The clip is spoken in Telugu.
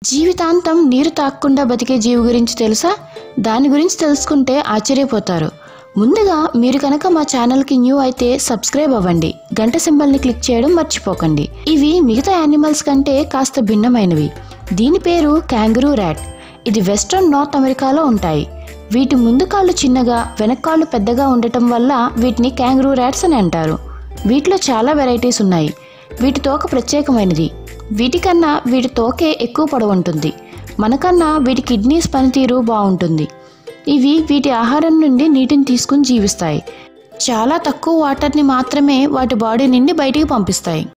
జీవితాంతం నీరు తాగకుండా బతికే జీవి గురించి తెలుసా దాని గురించి తెలుసుకుంటే ఆశ్చర్యపోతారు ముందుగా మీరు కనుక మా ఛానల్కి న్యూ అయితే సబ్స్క్రైబ్ అవ్వండి గంట సింబల్ని క్లిక్ చేయడం మర్చిపోకండి ఇవి మిగతా యానిమల్స్ కంటే కాస్త భిన్నమైనవి దీని పేరు క్యాంగరూ ర్యాట్ ఇది వెస్ట్రన్ నార్త్ అమెరికాలో ఉంటాయి వీటి ముందు కాళ్ళు చిన్నగా వెనక కాళ్ళు పెద్దగా ఉండటం వల్ల వీటిని క్యాంగరూ ర్యాట్స్ అని అంటారు వీటిలో చాలా వెరైటీస్ ఉన్నాయి వీటి తోక ప్రత్యేకమైనది వీటికన్నా వీటి తోకే ఎక్కువ పొడవు ఉంటుంది మనకన్నా వీటి కిడ్నీస్ పనితీరు బాగుంటుంది ఇవి వీటి ఆహారం నుండి నీటిని తీసుకుని జీవిస్తాయి చాలా తక్కువ వాటర్ని మాత్రమే వాటి బాడీ నుండి బయటికి పంపిస్తాయి